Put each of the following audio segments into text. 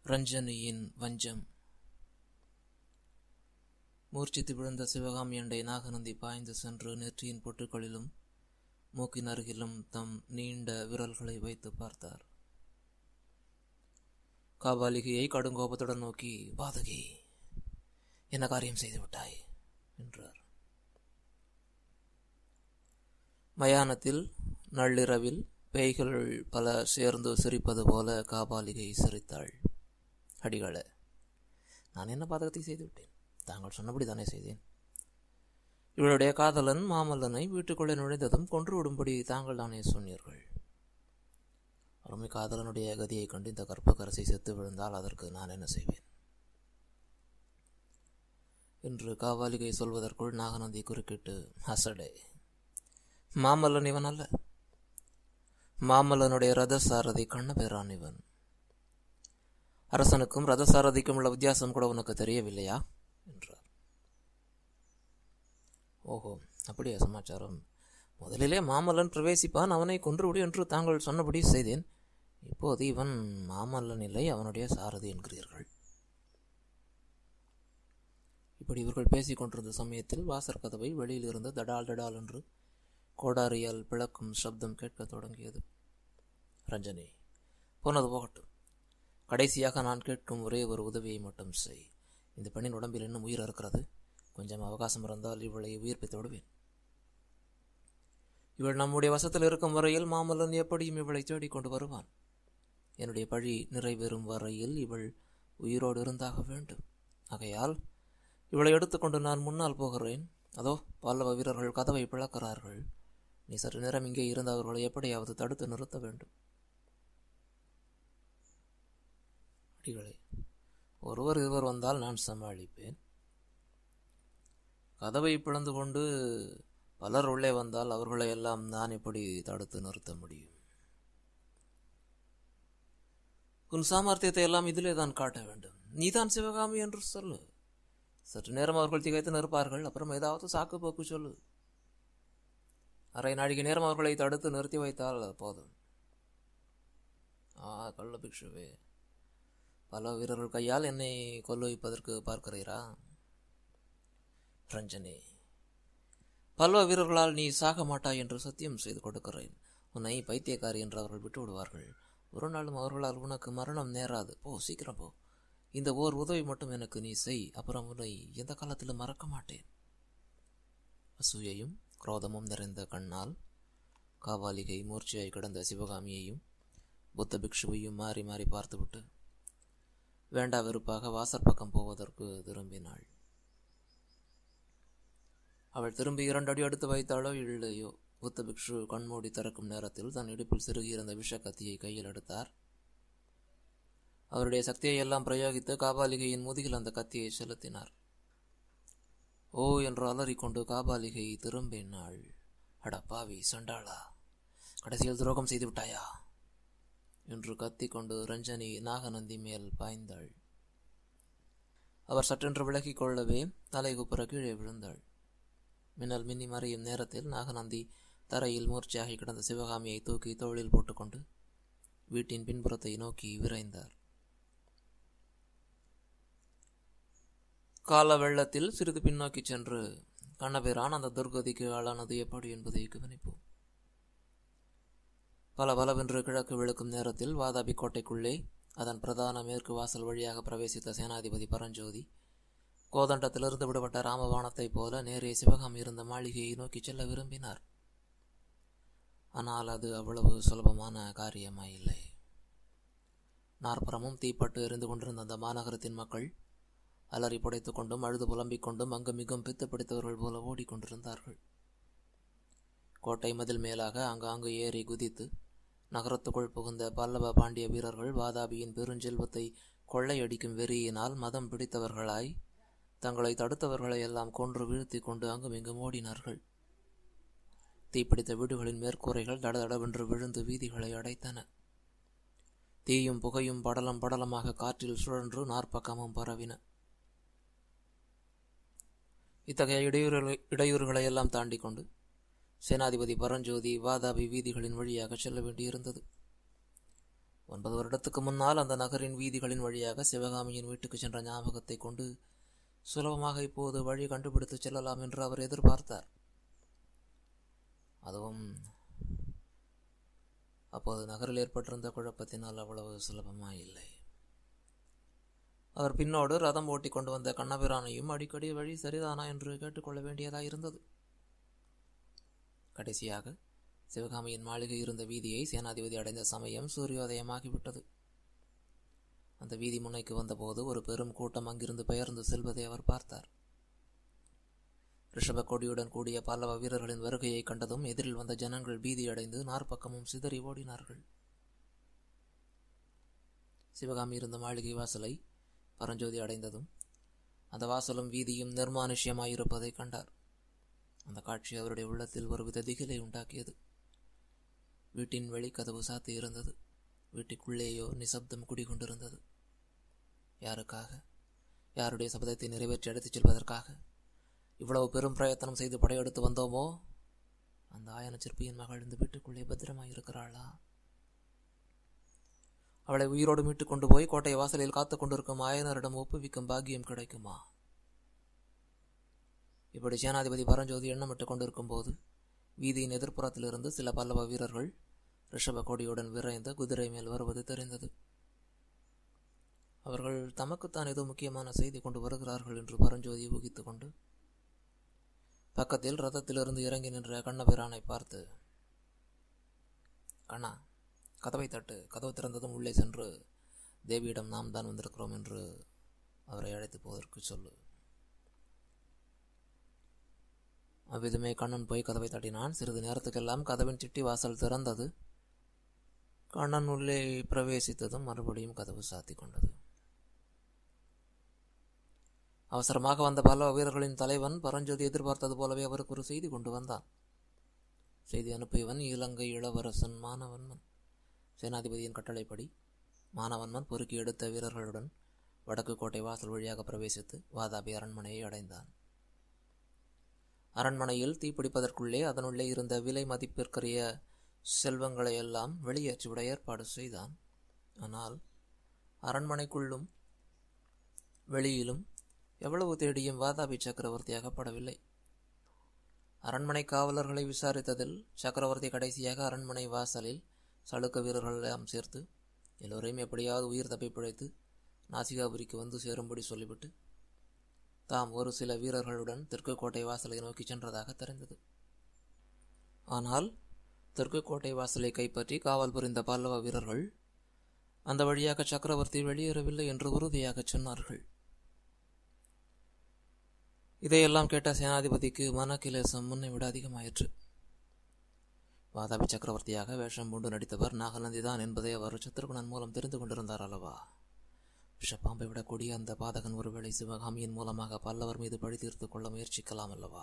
ரஞ்சனியின் வஞ்சம் மூர்ச்சித்து விழுந்த சிவகாமி அண்டை நாகநந்தி பாய்ந்து சென்று நெற்றியின் பொட்டுக்களிலும் மூக்கின் அருகிலும் தம் நீண்ட விரல்களை வைத்து பார்த்தார் காபாலிகையை கடுங்கோபத்துடன் நோக்கி பாதகி என்ன காரியம் செய்து விட்டாய் என்றார் மயானத்தில் நள்ளிரவில் பேய்கள் பல சேர்ந்து சிரிப்பது போல காபாலிகை சிரித்தாள் அடிகள நான் என்ன பாதகத்தை செய்து விட்டேன் தாங்கள் சொன்னபடி தானே செய்தேன் இவளுடைய காதலன் மாமல்லனை வீட்டுக்குள்ளே நுழைந்ததும் கொன்று விடும்படி தாங்கள் தானே சொன்னீர்கள் அருமை காதலனுடைய கதியை கண்டு இந்த கற்பக்கரசை செத்து விழுந்தால் அதற்கு நான் என்ன செய்வேன் என்று காவாலிகை சொல்வதற்குள் நாகநந்தி குறுக்கிட்டு அசடே மாமல்லன் இவன் அல்ல மாமல்லனுடைய ரதசாரதி கண்ணபெறான் இவன் அரசனுக்கும் ரதசாரதிக்கும் உள்ள வித்தியாசம் கூட உனக்கு தெரியவில்லையா என்றார் ஓஹோ அப்படியா சமாச்சாரம் முதலிலே மாமல்லன் பிரவேசிப்பான் அவனை கொன்றுவிடு என்று தாங்கள் சொன்னபடி செய்தேன் இப்போது இவன் மாமல்லன் இல்லை அவனுடைய சாரதி என்கிறீர்கள் இப்படி இவர்கள் பேசிக் கொண்டிருந்த சமயத்தில் வாசற் கதவை வெளியில் இருந்து தடால் தடால் என்று கோடாரியால் பிளக்கும் சப்தம் கேட்கத் தொடங்கியது ரஞ்சனி போனது போகட்டும் கடைசியாக நான் கேட்கும் ஒரே ஒரு உதவியை மட்டும் செய் இந்த பெண்ணின் உடம்பில் இன்னும் உயிர் இருக்கிறது கொஞ்சம் அவகாசம் இருந்தால் இவளை உயிர்ப்பித்து விடுவேன் இவள் நம்முடைய வசத்தில் இருக்கும் வரையில் மாமல்லன் எப்படியும் இவளை தேடிக்கொண்டு வருவான் என்னுடைய பழி நிறைவேறும் வரையில் இவள் உயிரோடு இருந்தாக வேண்டும் ஆகையால் இவளை எடுத்துக்கொண்டு நான் முன்னால் போகிறேன் அதோ பல்லவ வீரர்கள் கதவை பிளக்கிறார்கள் நீ சற்று நேரம் இங்கே இருந்து அவர்களை எப்படியாவது தடுத்து நிறுத்த வேண்டும் அடிகளே ஒருவர் இருவர் வந்தால் நான் சமாளிப்பேன் கதவை பிளந்து கொண்டு பலர் உள்ளே வந்தால் அவர்களை எல்லாம் நான் எப்படி தடுத்து நிறுத்த முடியும் உன் சாமர்த்தியத்தை எல்லாம் இதிலே தான் காட்ட வேண்டும் நீதான் சிவகாமி என்று சொல்லு சற்று நேரம் அவர்கள் திகைத்து நிற்பார்கள் அப்புறம் ஏதாவது சாக்கு போக்கு சொல்லு அரை நாழிகை நேரம் அவர்களை தடுத்து நிறுத்தி வைத்தால் அது போதும் ஆ கள்ள பிக்ஷுவே பல வீரர்கள் கையால் என்னை கொல்ல வைப்பதற்கு பார்க்கிறீரா ரஞ்சனி பல்வ வீரர்களால் நீ சாக மாட்டாய் என்று சத்தியம் செய்து கொடுக்கிறேன் உன்னை பைத்தியக்காரி என்று அவர்கள் விட்டு விடுவார்கள் ஒரு நாளும் அவர்களால் உனக்கு மரணம் நேராது போ சீக்கிரம் போ இந்த ஓர் உதவி மட்டும் எனக்கு நீ செய் அப்புறம் உன்னை எந்த காலத்திலும் மறக்க மாட்டேன் அசூயையும் குரோதமும் நிறைந்த கண்ணால் காவாலிகை மூர்ச்சியாய் கிடந்த சிவகாமியையும் புத்த பிக்ஷுவையும் மாறி மாறி பார்த்துவிட்டு வேண்டா வெறுப்பாக வாசற் பக்கம் போவதற்கு திரும்பினாள் அவள் திரும்பி இரண்டு அடி எடுத்து வைத்தாளோ இல்லையோ புத்த பிக்ஷு கண்மூடி திறக்கும் நேரத்தில் தன் இடுப்பில் சிறுகியிருந்த விஷ கத்தியை கையில் எடுத்தார் அவருடைய சக்தியை எல்லாம் பிரயோகித்து காபாலிகையின் முதுகில் அந்த கத்தியை செலுத்தினார் ஓ என்று அலறிக்கொண்டு காபாலிகை திரும்பினாள் அடப்பாவி சண்டாளா கடைசியில் துரோகம் செய்து விட்டாயா என்று கத்திக்கொண்டு ரஞ்சனி நாகநந்தி மேல் பாய்ந்தாள் அவர் சற்றென்று விலகிக் கொள்ளவே தலை குப்புற கீழே விழுந்தாள் மின்னல் மின்னி மறையும் நேரத்தில் நாகநந்தி தரையில் மூர்ச்சியாகி கிடந்த சிவகாமியை தூக்கி தோளில் போட்டுக்கொண்டு வீட்டின் பின்புறத்தை நோக்கி விரைந்தார் கால வெள்ளத்தில் சிறிது பின்னோக்கி சென்று கண்ணபேரான் அந்த துர்கதிக்கு ஆளானது எப்படி என்பதை கவனிப்போம் பல பலவென்று கிழக்கு விழுக்கும் நேரத்தில் வாதாபி கோட்டைக்குள்ளே அதன் பிரதான மேற்கு வாசல் வழியாக பிரவேசித்த சேனாதிபதி பரஞ்சோதி கோதண்டத்திலிருந்து விடுபட்ட ராமபாணத்தைப் போல நேரே சிவகாமி இருந்த மாளிகையை நோக்கி செல்ல விரும்பினார் ஆனால் அது அவ்வளவு சுலபமான காரியமாயில்லை நாற்புறமும் தீப்பட்டு எரிந்து கொண்டிருந்த அந்த மாநகரத்தின் மக்கள் அலறி புடைத்துக் கொண்டும் அழுது புலம்பிக் கொண்டும் அங்கு மிகவும் பித்து பிடித்தவர்கள் போல ஓடிக்கொண்டிருந்தார்கள் கோட்டை மதில் மேலாக அங்காங்கு ஏறி குதித்து நகரத்துக்குள் புகுந்த பல்லவ பாண்டிய வீரர்கள் வாதாபியின் பெருஞ்செல்வத்தை கொள்ளையடிக்கும் வெறியினால் மதம் பிடித்தவர்களாய் தங்களை தடுத்தவர்களை எல்லாம் கொன்று வீழ்த்தி கொண்டு அங்கும் இங்கும் ஓடினார்கள் தீப்பிடித்த வீடுகளின் மேற்கூரைகள் தடதடவென்று விழுந்து வீதிகளை அடைத்தன தீயும் புகையும் படலம் படலமாக காற்றில் சுழன்று நாற்பக்கமும் பரவின இத்தகைய இடையூறுகளை இடையூறுகளை எல்லாம் தாண்டி கொண்டு சேனாதிபதி பரஞ்சோதி வாதாபி வீதிகளின் வழியாக செல்ல வேண்டியிருந்தது ஒன்பது வருடத்துக்கு முன்னால் அந்த நகரின் வீதிகளின் வழியாக சிவகாமியின் வீட்டுக்கு சென்ற ஞாபகத்தை கொண்டு சுலபமாக இப்போது வழி கண்டுபிடித்து செல்லலாம் என்று அவர் எதிர்பார்த்தார் அதுவும் அப்போது நகரில் ஏற்பட்டிருந்த குழப்பத்தினால் அவ்வளவு சுலபமாக இல்லை அவர் பின்னோடு ரதம் ஓட்டி கொண்டு வந்த கண்ணபிரானையும் அடிக்கடி வழி சரிதானா என்று கேட்டுக்கொள்ள வேண்டியதாக இருந்தது கடைசியாக சிவகாமியின் மாளிகை இருந்த வீதியை சேனாதிபதி அடைந்த சமயம் சூரியோதயமாகிவிட்டது அந்த வீதி முனைக்கு வந்தபோது ஒரு பெரும் கூட்டம் அங்கிருந்து பெயர்ந்து செல்வதை அவர் பார்த்தார் ரிஷப கொடியுடன் கூடிய பல்லவ வீரர்களின் வருகையை கண்டதும் எதிரில் வந்த ஜனங்கள் பீதியடைந்து நாற்பக்கமும் சிதறி ஓடினார்கள் சிவகாமி இருந்த மாளிகை வாசலை பரஞ்சோதி அடைந்ததும் அந்த வாசலும் வீதியும் நிர்மானுஷ்யமாயிருப்பதை கண்டார் அந்த காட்சி அவருடைய உள்ளத்தில் ஒருவித திகிலை உண்டாக்கியது வீட்டின் வெளிக்கதவு சாத்தி இருந்தது வீட்டுக்குள்ளேயோ நிசப்தம் குடிகொண்டிருந்தது யாருக்காக யாருடைய சபதத்தை நிறைவேற்றி அழைத்துச் செல்வதற்காக இவ்வளவு பெரும் பிரயத்தனம் செய்து படையெடுத்து வந்தோமோ அந்த ஆயன சிற்பியின் மகள் இந்த வீட்டுக்குள்ளே பத்திரமாயிருக்கிறாளா அவளை உயிரோடு மீட்டுக் கொண்டு போய் கோட்டை வாசலில் காத்துக் கொண்டிருக்கும் ஆயனரிடம் ஒப்புவிக்கும் பாக்கியம் கிடைக்குமா இப்படி சேனாதிபதி பரஞ்சோதி எண்ணமிட்டுக் கொண்டிருக்கும் போது வீதியின் எதிர்ப்புறத்திலிருந்து சில பல்லவ வீரர்கள் ரிஷப கொடியுடன் விரைந்து குதிரை மேல் வருவது தெரிந்தது அவர்கள் தமக்குத்தான் ஏதோ முக்கியமான செய்தி கொண்டு வருகிறார்கள் என்று பரஞ்சோதி ஊகித்துக் கொண்டு பக்கத்தில் ரதத்திலிருந்து இறங்கி நின்ற கண்ணபிரானை பார்த்து கண்ணா கதவை தட்டு கதவு திறந்ததும் உள்ளே சென்று தேவியிடம் நாம் தான் வந்திருக்கிறோம் என்று அவரை அழைத்து போவதற்கு சொல்லு அவ்விதமே கண்ணன் போய் கதவை தட்டினான் சிறிது நேரத்துக்கெல்லாம் கதவின் சிட்டி வாசல் திறந்தது கண்ணன் உள்ளே பிரவேசித்ததும் மறுபடியும் கதவு சாத்தி கொண்டது அவசரமாக வந்த பல்லவ வீரர்களின் தலைவன் பரஞ்சோதி எதிர்பார்த்தது போலவே அவருக்கு ஒரு செய்தி கொண்டு வந்தான் செய்தி அனுப்பியவன் இலங்கை இளவரசன் மானவன்மன் சேனாதிபதியின் கட்டளைப்படி மானவன்மன் பொறுக்கி எடுத்த வீரர்களுடன் வடக்கு கோட்டை வாசல் வழியாக பிரவேசித்து வாதாபி அரண்மனையை அடைந்தான் அரண்மனையில் தீப்பிடிப்பதற்குள்ளே அதனுள்ளே இருந்த விலை மதிப்பிற்குரிய செல்வங்களை எல்லாம் வெளியேற்றிவிட ஏற்பாடு செய்தான் ஆனால் அரண்மனைக்குள்ளும் வெளியிலும் எவ்வளவு தேடியும் வாதாபி சக்கரவர்த்தி அகப்படவில்லை அரண்மனை காவலர்களை விசாரித்ததில் சக்கரவர்த்தி கடைசியாக அரண்மனை வாசலில் சளுக்க வீரர்கள் எல்லாம் சேர்த்து எல்லோரையும் எப்படியாவது உயிர் தப்பி பிழைத்து நாசிகாபுரிக்கு வந்து சேரும்படி சொல்லிவிட்டு தாம் ஒரு சில வீரர்களுடன் தெற்கு கோட்டை வாசலை நோக்கி சென்றதாக தெரிந்தது ஆனால் தெற்கு கோட்டை வாசலை கைப்பற்றி காவல் புரிந்த பல்லவ வீரர்கள் அந்த வழியாக சக்கரவர்த்தி வெளியேறவில்லை என்று உறுதியாக சொன்னார்கள் இதையெல்லாம் கேட்ட சேனாதிபதிக்கு மனக்கிலேசம் முன்னை விட அதிகமாயிற்று வாதாபி சக்கரவர்த்தியாக வேஷம் பூண்டு நடித்தவர் நாகநந்தி தான் என்பதை அவர் சத்ருகுணன் மூலம் தெரிந்து கொண்டிருந்தார் அல்லவா விஷப்பாம்பை விடக்கூடிய அந்த பாதகன் ஒருவேளை சிவகாமியின் மூலமாக பல்லவர் மீது பழி தீர்த்து கொள்ள முயற்சிக்கலாம் அல்லவா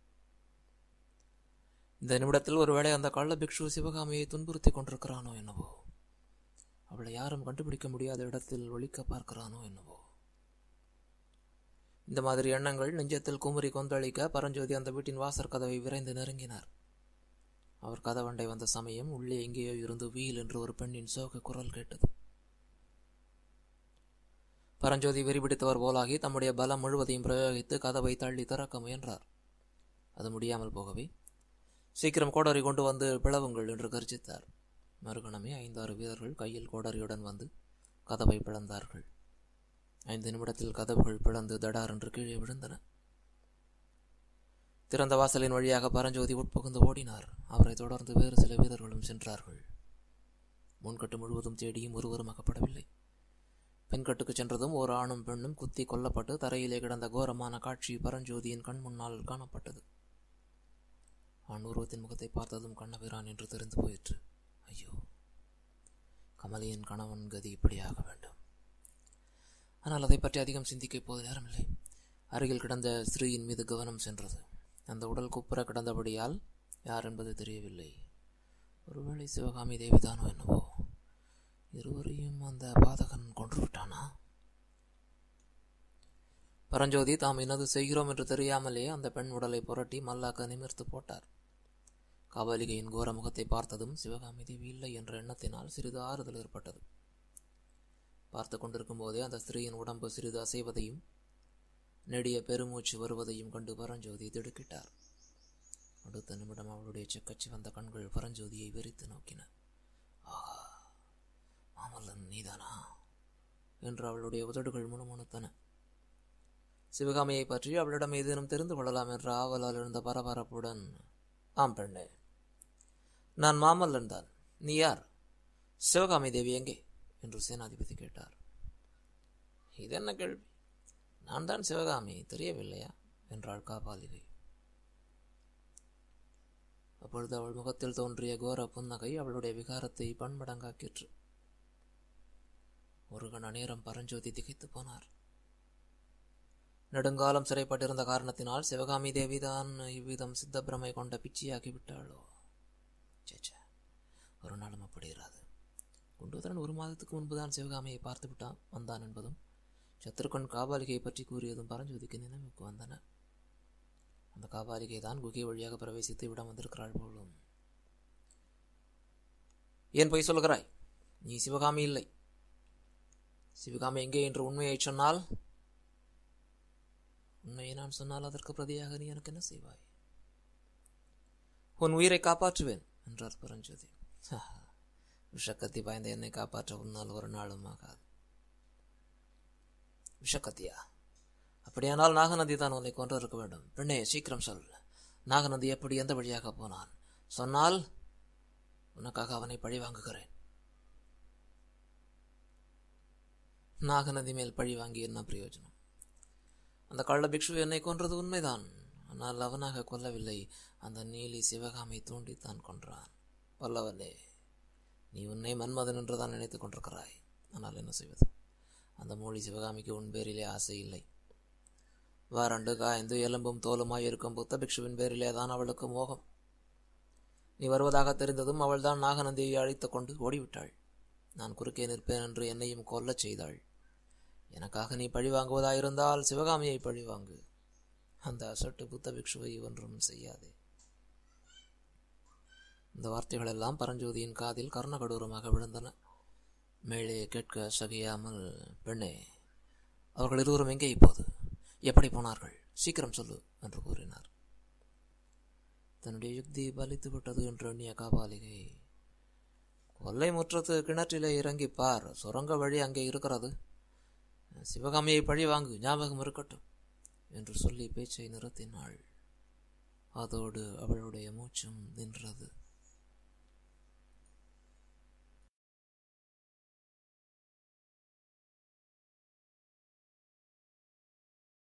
இந்த நிமிடத்தில் ஒருவேளை அந்த கள்ள பிக்ஷு சிவகாமியை துன்புறுத்தி கொண்டிருக்கிறானோ என்னவோ அவளை யாரும் கண்டுபிடிக்க முடியாத இடத்தில் ஒழிக்க பார்க்கிறானோ என்னவோ இந்த மாதிரி எண்ணங்கள் நெஞ்சத்தில் குமரி கொந்தளிக்க பரஞ்சோதி அந்த வீட்டின் வாசற் கதவை விரைந்து நெருங்கினார் அவர் கதவண்டை வந்த சமயம் உள்ளே எங்கேயோ இருந்து வீல் என்று ஒரு பெண்ணின் சோக குரல் கேட்டது பரஞ்சோதி வெறிபிடித்தவர் போலாகி தம்முடைய பலம் முழுவதையும் பிரயோகித்து கதவை தள்ளி திறக்க முயன்றார் அது முடியாமல் போகவே சீக்கிரம் கோடரி கொண்டு வந்து பிளவுங்கள் என்று கர்ஜித்தார் மறுகணமே ஐந்தாறு வீரர்கள் கையில் கோடரியுடன் வந்து கதவை பிளந்தார்கள் ஐந்து நிமிடத்தில் கதவுகள் பிளந்து தடார் என்று கீழே விழுந்தன திறந்த வாசலின் வழியாக பரஞ்சோதி உட்புகுந்து ஓடினார் அவரை தொடர்ந்து வேறு சில வீரர்களும் சென்றார்கள் முன்கட்டு முழுவதும் தேடியும் ஒருவரும் அகப்படவில்லை பெண்கட்டுக்கு சென்றதும் ஒரு ஆணும் பெண்ணும் குத்தி கொல்லப்பட்டு தரையிலே கிடந்த கோரமான காட்சி பரஞ்சோதியின் கண் முன்னால் காணப்பட்டது ஆண் உருவத்தின் முகத்தை பார்த்ததும் கண்ணபிரான் என்று தெரிந்து போயிற்று ஐயோ கமலியின் கணவன் கதி இப்படியாக வேண்டும் ஆனால் அதை பற்றி அதிகம் சிந்திக்க இப்போது நேரமில்லை அருகில் கிடந்த ஸ்ரீயின் மீது கவனம் சென்றது அந்த உடல் குப்புற கிடந்தபடியால் யார் என்பது தெரியவில்லை ஒருவேளை சிவகாமி தேவிதானோ என்னவோ இருவரையும் அந்த பாதகன் கொன்று விட்டானா பரஞ்சோதி தாம் என்னது செய்கிறோம் என்று தெரியாமலே அந்த பெண் உடலை புரட்டி மல்லாக்க நிமிர்த்து போட்டார் காவலிகையின் கோர முகத்தை பார்த்ததும் சிவகாமி தேவி இல்லை என்ற எண்ணத்தினால் சிறிது ஆறுதல் ஏற்பட்டது பார்த்து கொண்டிருக்கும் போதே அந்த ஸ்திரீயின் உடம்பு சிறிது அசைவதையும் நெடிய பெருமூச்சு வருவதையும் கண்டு பரஞ்சோதி திடுக்கிட்டார் அடுத்த நிமிடம் அவளுடைய செக்கச்சி வந்த கண்கள் பரஞ்சோதியை வெறித்து நோக்கின ஆஹா மாமல்லன் நீதானா என்று அவளுடைய உதடுகள் முணுமுணுத்தன சிவகாமியை பற்றி அவளிடம் ஏதேனும் தெரிந்து கொள்ளலாம் என்ற ஆவலால் இருந்த பரபரப்புடன் ஆம் பெண்ணே நான் மாமல்லன் தான் நீ யார் சிவகாமி தேவி எங்கே என்று சேனாதிபதி கேட்டார் இதென்ன கேள்வி நான் தான் சிவகாமி தெரியவில்லையா என்றாள் காபாலிகை அப்பொழுது அவள் முகத்தில் தோன்றிய கோர புன்னகை அவளுடைய விகாரத்தை பன்மடங்காக்கிற்று ஒரு கண நேரம் பரஞ்சோதி திகைத்து போனார் நெடுங்காலம் சிறைப்பட்டிருந்த காரணத்தினால் சிவகாமி தேவிதான் இவ்விதம் சித்தப்பிரமை கொண்ட பிச்சியாகி விட்டாளோ சேச்சா ஒரு நாளும் அப்படி இராது குண்டோதரன் ஒரு மாதத்துக்கு முன்புதான் சிவகாமியை பார்த்து விட்டான் வந்தான் என்பதும் சத்ருகன் காபாலிகை பற்றி கூறியதும் பரஞ்சோதிக்கு நினைவுக்கு வந்தன அந்த காபாலிகை தான் குகை வழியாக பிரவேசித்து இவ்விடம் வந்திருக்கிறாள் போலும் ஏன் பொய் சொல்கிறாய் நீ சிவகாமி இல்லை சிவகாமி எங்கே என்று உண்மையை சொன்னால் உண்மையை நான் சொன்னால் அதற்கு பிரதியாக நீ எனக்கு என்ன செய்வாய் உன் உயிரை காப்பாற்றுவேன் என்றார் பரஞ்சோதி விஷக்கத்தி பாய்ந்த என்னை காப்பாற்ற உன்னால் ஒரு நாளும் ஆகாது விஷக்கத்தியா அப்படியானால் நாகநதி தான் உன்னை கொண்டு இருக்க வேண்டும் பெண்ணே சீக்கிரம் சொல் நாகநதி எப்படி எந்த வழியாக போனான் சொன்னால் உனக்காக அவனை பழி வாங்குகிறேன் நாகநதி மேல் பழி வாங்கி என்ன பிரயோஜனம் அந்த கள்ள பிக்ஷு என்னை கொன்றது உண்மைதான் ஆனால் அவனாக கொல்லவில்லை அந்த நீலி சிவகாமை தூண்டித்தான் கொன்றான் பல்லவனே நீ உன்னை மன்மதன் என்று தான் நினைத்துக் கொண்டிருக்கிறாய் ஆனால் என்ன செய்வது அந்த மொழி சிவகாமிக்கு உன் பேரிலே ஆசை இல்லை வறண்டு காய்ந்து எலும்பும் தோலுமாய் இருக்கும் புத்த பிக்ஷுவின் பேரிலே தான் அவளுக்கு மோகம் நீ வருவதாக தெரிந்ததும் அவள்தான் நாகநந்தியை அழைத்துக் கொண்டு ஓடிவிட்டாள் நான் குறுக்கே நிற்பேன் என்று என்னையும் கொல்லச் செய்தாள் எனக்காக நீ பழி வாங்குவதாயிருந்தால் சிவகாமியை பழி வாங்கு அந்த அசட்டு புத்த பிக்ஷுவை ஒன்றும் செய்யாதே இந்த வார்த்தைகள் எல்லாம் பரஞ்சோதியின் காதில் கர்ணகடூரமாக விழுந்தன மேலே கேட்க சகியாமல் பெண்ணே அவர்கள் இருவரும் எங்கே இப்போது எப்படி போனார்கள் சீக்கிரம் சொல்லு என்று கூறினார் தன்னுடைய யுக்தி பலித்து விட்டது என்று எண்ணிய காபாலிகை கொல்லை முற்றத்து கிணற்றிலே இறங்கி பார் சுரங்க வழி அங்கே இருக்கிறது சிவகாமியை பழி வாங்கு ஞாபகம் இருக்கட்டும் என்று சொல்லி பேச்சை நிறுத்தினாள் அதோடு அவளுடைய மூச்சும் நின்றது